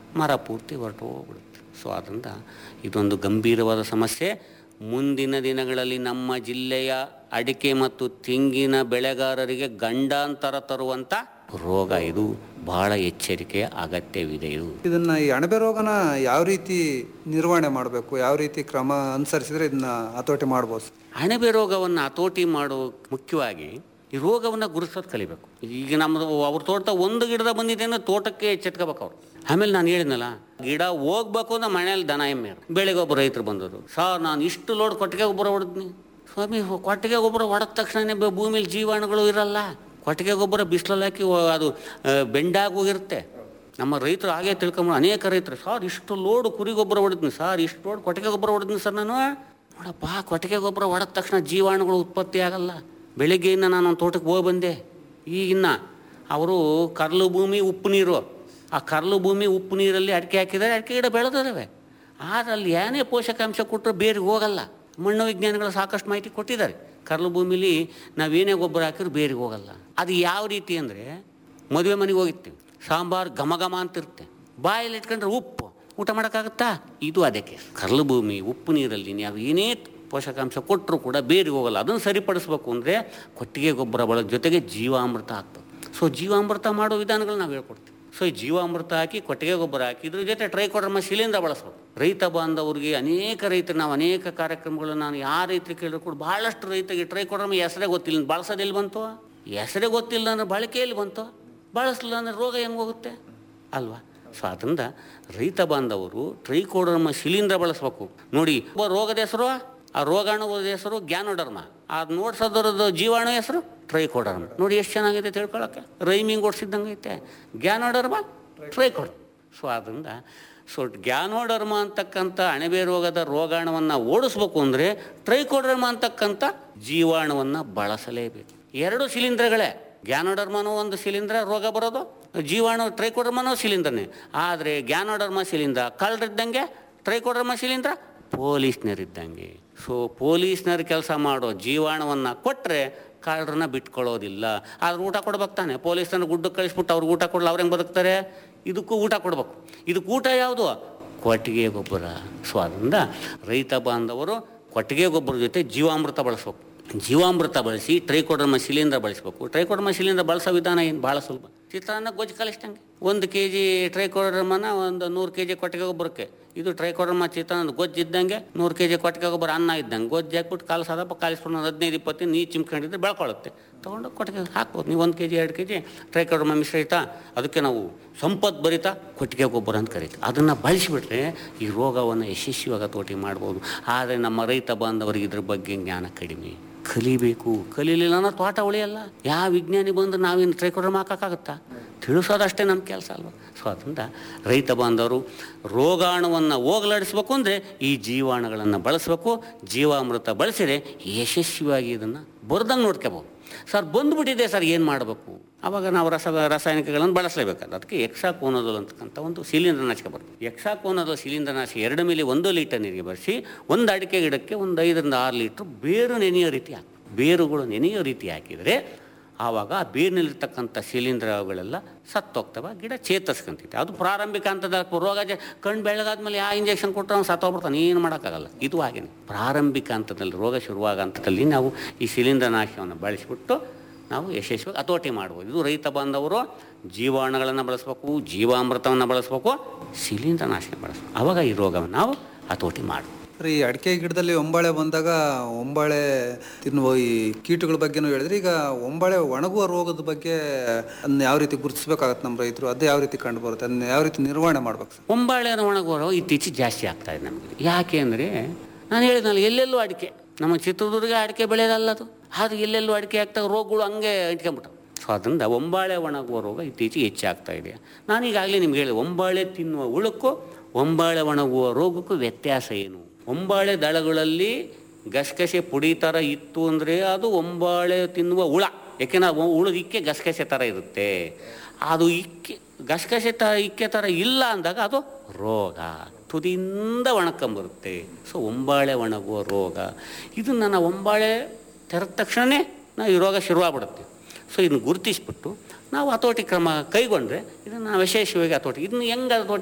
ಮರ ಪೂರ್ತಿ ಹೊರಟು ಹೋಗ್ಬಿಡುತ್ತೆ ಸೊ ಆದ್ದರಿಂದ ಇದೊಂದು ಗಂಭೀರವಾದ ಸಮಸ್ಯೆ ಮುಂದಿನ ದಿನಗಳಲ್ಲಿ ನಮ್ಮ ಜಿಲ್ಲೆಯ ಅಡಿಕೆ ಮತ್ತು ತೆಂಗಿನ ಬೆಳೆಗಾರರಿಗೆ ಗಂಡಾಂತರ ತರುವಂಥ ರೋಗ ಇದು ಬಹಳ ಎಚ್ಚರಿಕೆಯ ಅಗತ್ಯವಿದೆ ಇದು ಇದನ್ನ ಈ ಅಣಬೆ ರೋಗನ ಯಾವ ರೀತಿ ನಿರ್ವಹಣೆ ಮಾಡಬೇಕು ಯಾವ ರೀತಿ ಕ್ರಮ ಅನುಸರಿಸಿದ್ರೆ ಇದನ್ನ ಹತೋಟಿ ಮಾಡ್ಬೋದು ಸರ್? ಅಣಬೆ ರೋಗವನ್ನು ಹತೋಟಿ ಮಾಡೋ ಮುಖ್ಯವಾಗಿ ಈ ರೋಗವನ್ನು ಗುರುತಿಸೋದು ಕಲಿಬೇಕು ಈಗ ನಮ್ಮದು ಅವ್ರ ತೋಟ ಒಂದು ಗಿಡದ ಬಂದಿದೆ ಅಂದ್ರೆ ತೋಟಕ್ಕೆ ಎಚ್ಚೆತ್ಕೋಬೇಕು ಅವ್ರು ಆಮೇಲೆ ನಾನು ಹೇಳಿದ್ನಲ್ಲ ಗಿಡ ಹೋಗ್ಬೇಕು ಅಂದ್ರೆ ಮನೇಲಿ ದನ ಎಮ್ಮೆ ಬೆಳಿಗ್ಗೆ ಒಬ್ಬ ರೈತರು ಬಂದರು ಸರ್ ನಾನು ಇಷ್ಟು ಲೋಡ್ ಕೊಟ್ಟಿಗೆ ಗೊಬ್ಬರ ಹೊಡೆದ್ನಿ ಸ್ವಾಮಿ ಕೊಟ್ಟಿಗೆ ಗೊಬ್ಬರ ಹೊಡೆದ ತಕ್ಷಣ ಭೂಮಿಲಿ ಜೀವಾಣುಗಳು ಇರಲ್ಲ ಕೊಟ್ಟಿಗೆ ಗೊಬ್ಬರ ಬಿಸಿಲಲ್ಲಿ ಹಾಕಿ ಒ- ಅದು ಆ, ಬೆಂಡಾಗಿ ಹೋಗಿರುತ್ತೆ ನಮ್ಮ ರೈತರು ಹಾಗೆ ತಿಳ್ಕೊಂಬ ಅನೇಕ ರೈತರು ಸರ್ ಇಷ್ಟು ಲೋಡ್ ಕುರಿ ಗೊಬ್ಬರ ಹೊಡೆದ್ನಿ ಸರ್ ಇಷ್ಟು ಲೋಡ್ ಕೊಟ್ಟಿಗೆ ಗೊಬ್ಬರ ಹೊಡೆದ್ನಿ ಸರ್ ನಾನು ನೋಡಪ್ಪ ಕೊಟ್ಟಿಗೆ ಗೊಬ್ಬರ ಹೊಡೆದ ತಕ್ಷಣ ಜೀವಾಣುಗಳು ಉತ್ಪತ್ತಿ ಆಗಲ್ಲ ಬೆಳಿಗ್ಗೆಯಿಂದ ನಾನು ಒಂದು ತೋಟಕ್ಕೆ ಹೋಗಿ ಬಂದೆ ಈಗಿನ್ನ ಅವರು ಕರ್ಲು ಭೂಮಿ ಉಪ್ಪು ನೀರು ಆ ಕರ್ಲು ಭೂಮಿ ಉಪ್ಪು ನೀರಲ್ಲಿ ಅಡಿಕೆ ಹಾಕಿದರೆ ಅಡಿಕೆ ಗಿಡ ಬೆಳೆದಿದ್ದಾವೆ ಆದರೆ ಅಲ್ಲಿ ಏನೇ ಪೋಷಕಾಂಶ ಕೊಟ್ಟರು ಬೇರಿಗೆ ಹೋಗಲ್ಲ ಮಣ್ಣು ವಿಜ್ಞಾನಿಗಳು ಸಾಕಷ್ಟು ಮಾಹಿತಿ ಕೊಟ್ಟಿದ್ದಾರೆ ಕರ್ಲು ಭೂಮಿಲಿ ನಾವೇನೇ ಗೊಬ್ಬರ ಹಾಕಿದ್ರು ಬೇರಿಗೆ ಹೋಗಲ್ಲ ಅದು ಯಾವ ರೀತಿ ಅಂದರೆ ಮದುವೆ ಮನೆಗೆ ಹೋಗಿರ್ತೀವಿ ಸಾಂಬಾರು ಘಮ ಘಮ ಅಂತಿರುತ್ತೆ ಬಾಯಲ್ಲಿ ಇಟ್ಕೊಂಡ್ರೆ ಉಪ್ಪು ಊಟ ಮಾಡೋಕ್ಕಾಗುತ್ತಾ ಇದು ಅದಕ್ಕೆ ಕರ್ಲು ಭೂಮಿ ಉಪ್ಪು ನೀರಲ್ಲಿ ನಾವು ಏನೇ ಪೋಷಕಾಂಶ ಕೊಟ್ಟರು ಕೂಡ ಬೇರಿಗೆ ಹೋಗಲ್ಲ ಅದನ್ನು ಸರಿಪಡಿಸ್ಬೇಕು ಅಂದರೆ ಕೊಟ್ಟಿಗೆ ಗೊಬ್ಬರ ಬಳೋ ಜೊತೆಗೆ ಜೀವಾಮೃತ ಹಾಕ್ಬೇಕು ಸೊ ಜೀವಾಮೃತ ಮಾಡೋ ವಿಧಾನಗಳು ನಾವು ಹೇಳ್ಕೊಡ್ತೀವಿ ಸೊ ಈ ಜೀವಾಮೃತ ಹಾಕಿ ಕೊಟ್ಟಿಗೆ ಗೊಬ್ಬರ ಹಾಕಿ ಇದ್ರ ಜೊತೆ ಟ್ರೈಕೋಡರ್ಮ ಶಿಲೀಂಧ್ರ ಬಳಸ್ಬೇಕು ರೈತ ಬಾಂಧವರಿಗೆ ಅನೇಕ ರೈತರು ನಾವು ಅನೇಕ ಕಾರ್ಯಕ್ರಮಗಳು ನಾನು ಯಾವ ರೈತರಿಗೆ ಕೇಳಿದ್ರು ಕೂಡ ಭಾಳಷ್ಟು ರೈತರಿಗೆ ಟ್ರೈಕೋಡರ್ಮ ಹೆಸರೇ ಗೊತ್ತಿಲ್ಲ ಬಳಸೋದೆಲ್ಲಿ ಬಂತು ಹೆಸರೇ ಗೊತ್ತಿಲ್ಲ ಅಂದ್ರೆ ಬಳಕೆಯಲ್ಲಿ ಬಂತು ಬಳಸಲಿಲ್ಲ ಅಂದರೆ ರೋಗ ಹೆಂಗೆ ಹೋಗುತ್ತೆ ಅಲ್ವಾ ಸೊ ಅದರಿಂದ ರೈತ ಬಾಂಧವರು ಟ್ರೈಕೋಡರ್ಮ ಶಿಲೀಂಧ್ರ ಬಳಸ್ಬೇಕು ನೋಡಿ ಒಬ್ಬ ರೋಗದ ಹೆಸರು ಆ ರೋಗಾಣುದ ಹೆಸರು ಗ್ಯಾನೋಡರ್ಮ ಅದು ನೋಡ್ಸೋದ್ರದ್ದು ಜೀವಾಣು ಹೆಸರು ಟ್ರೈಕೋಡರ್ಮ ನೋಡಿ ಎಷ್ಟು ಚೆನ್ನಾಗಿದೆ ತಿಳ್ಕೊಳಕ್ಕೆ ರೈಮಿಂಗ್ ಓಡಿಸಿದ್ದಂಗೆ ಐತೆ ಗ್ಯಾನೋಡರ್ಮ ಟ್ರೈಕೋಡರ್ಮ ಸೊ ಅದರಿಂದ ಸೊ ಗ್ಯಾನೋಡರ್ಮ ಅಂತಕ್ಕಂಥ ಅಣಬೆ ರೋಗದ ರೋಗಾಣುವನ್ನು ಓಡಿಸ್ಬೇಕು ಅಂದರೆ ಟ್ರೈಕೋಡರ್ಮ ಅಂತಕ್ಕಂಥ ಜೀವಾಣುವನ್ನು ಬಳಸಲೇಬೇಕು ಎರಡು ಶಿಲೀಂಧ್ರಗಳೇ ಗ್ಯಾನೋಡರ್ಮನೂ ಒಂದು ಶಿಲೀಂಧ್ರ ರೋಗ ಬರೋದು ಜೀವಾಣು ಟ್ರೈಕೋಡರ್ಮನೂ ಶಿಲೀಂಧ್ರನೇ ಆದರೆ ಗ್ಯಾನೋಡರ್ಮ ಶಿಲೀಂಧ್ರ ಕಳ್ಳರಿದ್ದಂಗೆ ಟ್ರೈಕೋಡರ್ಮ ಶಿಲೀಂಧ್ರ ಪೊಲೀಸ್ನರಿದ್ದಂಗೆ ಸೊ ಪೊಲೀಸ್ನರು ಕೆಲಸ ಮಾಡೋ ಜೀವಾಣುವನ್ನು ಕೊಟ್ಟರೆ ಕಳ್ಳರನ್ನ ಬಿಟ್ಕೊಳ್ಳೋದಿಲ್ಲ ಆದ್ರೆ ಊಟ ಕೊಡ್ಬೇಕು ತಾನೆ ಪೊಲೀಸ್ನರು ಗುಡ್ಡಕ್ಕೆ ಕಳಿಸ್ಬಿಟ್ಟು ಅವ್ರಿಗೆ ಊಟ ಕೊಡಲ್ಲ ಅವ್ರು ಹೆಂಗೆ ಬದುಕ್ತಾರೆ ಇದಕ್ಕೂ ಊಟ ಕೊಡ್ಬೇಕು ಇದಕ್ಕೆ ಊಟ ಯಾವುದು ಕೊಟ್ಟಿಗೆ ಗೊಬ್ಬರ ಸೊ ಅದರಿಂದ ರೈತ ಬಾಂಧವರು ಕೊಟ್ಟಿಗೆ ಗೊಬ್ಬರ ಜೊತೆ ಜೀವಾಮೃತ ಬಳಸ್ಬೇಕು ಜೀವಾಮೃತ ಬಳಸಿ ಟ್ರೈಕೋಡರ್ಮ ಶಿಲೀಂಧ್ರ ಬಳಸಬೇಕು ಟ್ರೈಕೋಡರ್ಮ ಶಿಲೀಂಧ್ರ ಬಳಸೋ ವಿಧಾನ ಏನು ಭಾಳ ಸುಲಭ ಚಿತ್ರಾನ್ನ ಗೊಜ್ಜು ಕಲಿಸ್ದಂಗೆ ಒಂದು ಕೆ ಜಿ ಟ್ರೈಕೋಡರ್ಮನ ಒಂದು ನೂರು ಕೆ ಜಿ ಕೊಟ್ಟಿಗೆ ಗೊಬ್ಬರಕ್ಕೆ ಇದು ಟ್ರೈಕೋಡರ್ಮ ಚಿತ್ರಾನ್ನ ಗೊಜ್ಜು ಇದ್ದಂಗೆ ನೂರು ಕೆ ಜಿ ಕೊಟ್ಟಿಗೆ ಗೊಬ್ಬರ ಅನ್ನ ಇದ್ದಂಗೆ ಗೊಜ್ಜು ಹಾಕ್ಬಿಟ್ಟು ಕಾಲಿಸೋದಪ್ಪ ಕಾಲಿಸ್ಕೊಂಡು ಒಂದು ಹದಿನೈದು ಇಪ್ಪತ್ತು ನೀರು ಚಿಮ್ಕೊಂಡಿದ್ರೆ ಬೆಳ್ಕೊಳ್ಳುತ್ತೆ ತೊಗೊಂಡು ಕೊಟ್ಟಿಗೆ ಹಾಕ್ಬೋದು ನೀವು ಒಂದು ಕೆ ಜಿ ಎರಡು ಕೆ ಜಿ ಟ್ರೈಕೋಡರ್ಮ ಮಿಶ್ರಿತ ಅದಕ್ಕೆ ನಾವು ಸಂಪತ್ ಭರಿತ ಕೊಟ್ಟಿಗೆ ಗೊಬ್ಬರ ಅಂತ ಕರೀತೀವಿ ಅದನ್ನು ಬಳಸಿಬಿಟ್ರೆ ಈ ರೋಗವನ್ನು ಯಶಸ್ವಿಯಾಗಿ ಹತೋಟಿ ಮಾಡ್ಬೋದು ಆದರೆ ನಮ್ಮ ರೈತ ಬಾಂಧವರಿಗೆ ಇದ್ರ ಬಗ್ಗೆ ಜ್ಞಾನ ಕಡಿಮೆ ಕಲಿಬೇಕು ಕಲೀಲಿಲ್ಲ ಅನ್ನೋ ತೋಟ ಉಳಿಯಲ್ಲ ಯಾವ ವಿಜ್ಞಾನಿ ಬಂದು ನಾವೇನು ಟ್ರೈಕೋಡರ್ಮ ಹಾಕೋಕ್ಕಾಗುತ್ತಾ ತಿಳಿಸೋದಷ್ಟೇ ನಮ್ಮ ಕೆಲಸ ಅಲ್ವ ಸೊ ಅದರಿಂದ ರೈತ ಬಾಂಧವರು ರೋಗಾಣುವನ್ನು ಹೋಗಲಾಡಿಸ್ಬೇಕು ಅಂದರೆ ಈ ಜೀವಾಣುಗಳನ್ನು ಬಳಸಬೇಕು ಜೀವಾಮೃತ ಬಳಸಿದರೆ ಯಶಸ್ವಿಯಾಗಿ ಇದನ್ನು ಬರ್ದಂಗೆ ನೋಡ್ಕೋಬೋದು ಸರ್ ಬಂದುಬಿಟ್ಟಿದೆ ಸರ್ ಏನು ಮಾಡಬೇಕು ಆವಾಗ ನಾವು ರಸ ರಾಸಾಯನಿಕಗಳನ್ನು ಬಳಸಲೇಬೇಕಾದ ಅದಕ್ಕೆ ಎಕ್ಸಾಕೋನೋದಲ್ ಅಂತಕ್ಕಂಥ ಒಂದು ಶಿಲೀಂಧ್ರನಾಶಕ ಬರುತ್ತೆ ಎಕ್ಸಾಕೋನೋದಲ್ ಶಿಲೀಂಧ್ರನಾಶಕ ಎರಡು ಮೇಲೆ ಒಂದು ಲೀಟರ್ ನೀರಿಗೆ ಬೆರೆಸಿ ಒಂದು ಅಡಿಕೆ ಗಿಡಕ್ಕೆ ಒಂದು ಐದರಿಂದ ಆರು ಲೀಟ್ರ್ ಬೇರು ನೆನೆಯೋ ರೀತಿ ಹಾಕಿ ಬೇರುಗಳು ನೆನೆಯೋ ರೀತಿ ಹಾಕಿದರೆ ಆವಾಗ ಆ ಬೇರಿನಲ್ಲಿರ್ತಕ್ಕಂಥ ಶಿಲೀಂಧ್ರಗಳೆಲ್ಲ ಸತ್ತೋಗ್ತವೆ ಗಿಡ ಚೇತರಿಸ್ಕೊಂತೈತೆ ಅದು ಪ್ರಾರಂಭಿಕ ಹಂತದ ರೋಗ ಜ ಕಣ್ಣು ಬೆಳಗಾದ್ಮೇಲೆ ಯಾವ ಇಂಜೆಕ್ಷನ್ ಕೊಟ್ಟರೆ ಅವ್ನು ಸತ್ತೋಗ್ಬಿಡ್ತಾನೆ ಏನು ಮಾಡೋಕ್ಕಾಗಲ್ಲ ಇದು ಹಾಗೇನೆ ಪ್ರಾರಂಭಿಕ ಹಂತದಲ್ಲಿ ರೋಗ ಶುರುವಾಗ ಹಂತದಲ್ಲಿ ನಾವು ಈ ಶಿಲೀಂಧ್ರನಾಶಕವನ್ನು ಬಳಸಿಬಿಟ್ಟು ನಾವು ಯಶಸ್ವಿಯಾಗಿ ಹತೋಟಿ ಮಾಡ್ಬೋದು ಇದು ರೈತ ಬಾಂಧವರು ಜೀವಾಣುಗಳನ್ನು ಬಳಸ್ಬೇಕು ಜೀವಾಮೃತವನ್ನು ಬಳಸ್ಬೇಕು ಶಿಲೀಂಧ್ರನಾಶಕ ಬಳಸ್ಬೇಕು ಆವಾಗ ಈ ರೋಗವನ್ನು ನಾವು ಹತೋಟಿ ಮಾಡ್ಬೋದು ಸರ್, ಈ ಅಡಿಕೆ ಗಿಡದಲ್ಲಿ ಒಂಬಾಳೆ ಬಂದಾಗ ಒಂಬಾಳೆ ತಿನ್ನುವ ಈ ಕೀಟಗಳ ಬಗ್ಗೆನೂ ಹೇಳಿದ್ರೆ ಈಗ ಒಂಬಾಳೆ ಒಣಗುವ ರೋಗದ ಬಗ್ಗೆ ಅದನ್ನ ಯಾವ ರೀತಿ ಗುರುತಿಸ್ಬೇಕಾಗತ್ತೆ ನಮ್ಮ ರೈತರು ಅದು ಯಾವ ರೀತಿ ಕಂಡು ಬರುತ್ತೆ ಅದನ್ನ ಯಾವ ರೀತಿ ನಿರ್ವಹಣೆ ಮಾಡ್ಬೇಕು ಸರ್ ಒಂಬಾಳೆ ಒಣಗೋರು ಇತ್ತೀಚೆಗೆ ಜಾಸ್ತಿ ಆಗ್ತಾ ಇದೆ ನಮಗೆ ಯಾಕೆ ಅಂದರೆ ನಾನು ಹೇಳಿದ್ನಲ್ಲ ಎಲ್ಲೆಲ್ಲೂ ಅಡಿಕೆ ನಮ್ಮ ಚಿತ್ರದುರ್ಗ ಅಡಿಕೆ ಬೆಳೆಯೋದಲ್ಲ ಅದು ಆದ್ರೆ ಎಲ್ಲೆಲ್ಲೂ ಅಡಿಕೆ ಆಗ್ತಾ ರೋಗಗಳು ಹಂಗೆ ಇಟ್ಕೊಂಬಿಟ್ಟು ಸೊ ಅದರಿಂದ ಒಂಬಾಳೆ ಒಣಗುವ ರೋಗ ಇತ್ತೀಚೆಗೆ ಹೆಚ್ಚಾಗ್ತಾ ಇದೆ ನಾನು ಈಗಾಗಲೇ ನಿಮ್ಗೆ ಹೇಳಿದೆ ಒಂಬಾಳೆ ತಿನ್ನುವ ಹುಳಕ್ಕೂ ಒಂಬಾಳೆ ಒಣಗುವ ರೋಗಕ್ಕೂ ವ್ಯತ್ಯಾಸ ಏನು ಒಂಬಾಳೆ ದಳಗಳಲ್ಲಿ ಗಸಗಸೆ ಪುಡಿ ಥರ ಇತ್ತು ಅಂದರೆ ಅದು ಒಂಬಾಳೆ ತಿನ್ನುವ ಹುಳ ಯಾಕೆಂದ್ರೆ ಅದು ಹುಳದ ಇಕ್ಕೆ ಗಸಗಸೆ ಥರ ಇರುತ್ತೆ ಅದು ಇಕ್ಕೆ ಗಸಗಸೆ ತ ಇಕ್ಕೆ ಥರ ಇಲ್ಲ ಅಂದಾಗ ಅದು ರೋಗ ತುದಿಯಿಂದ ಒಣಕೊಂಬರುತ್ತೆ ಸೊ ಒಂಬಾಳೆ ಒಣಗುವ ರೋಗ ಇದನ್ನು ನಾವು ಒಂಬಾಳೆ ತೆರೆದ ತಕ್ಷಣವೇ ನಾವು ಈ ರೋಗ ಶುರುವಾಗ್ಬಿಡುತ್ತೆ ಸೊ ಇದನ್ನು ಗುರುತಿಸ್ಬಿಟ್ಟು ನಾವು ಹತೋಟಿ ಕ್ರಮ ಕೈಗೊಂಡ್ರೆ ಇದನ್ನು ನಾವು ಯಶಸ್ವಿಯಾಗಿ ಹತೋಟಿ ಇದನ್ನು ಹೆಂಗೆ ಹತೋಟಿ